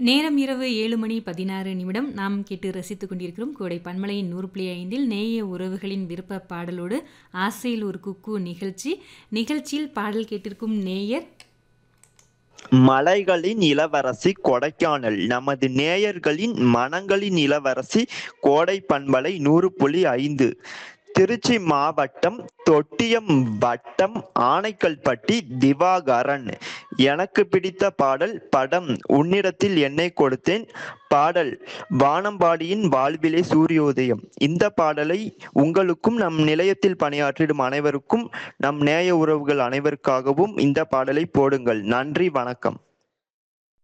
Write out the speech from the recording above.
நேரம் இரவு ஏழு மணி பதினாறு நிமிடம் நாம் கேட்டு ரசித்துக் கொண்டிருக்கிறோம் கோடை பன்மலையின் நூறு புள்ளி ஐந்தில் நேய உறவுகளின் விருப்ப பாடலோடு ஆசையில் ஒரு குக்கு நிகழ்ச்சி நிகழ்ச்சியில் பாடல் கேட்டிருக்கும் நேயர் மலைகளின் இளவரசி கொடைக்கானல் நமது நேயர்களின் மனங்களின் இளவரசி கோடை பண்பலை நூறு புள்ளி ஐந்து திருச்சி மாவட்டம் தொட்டியம் வட்டம் ஆனைக்கல்பட்டி திவாகரன் எனக்கு பிடித்த பாடல் படம் உன்னிடத்தில் என்னை கொடுத்தேன் பாடல் வானம்பாடியின் வாழ்விலே சூரியோதயம் இந்த பாடலை உங்களுக்கும் நம் நிலையத்தில் பணியாற்றிடும் அனைவருக்கும் நம் நேய உறவுகள் அனைவருக்காகவும் இந்த பாடலை போடுங்கள் நன்றி வணக்கம்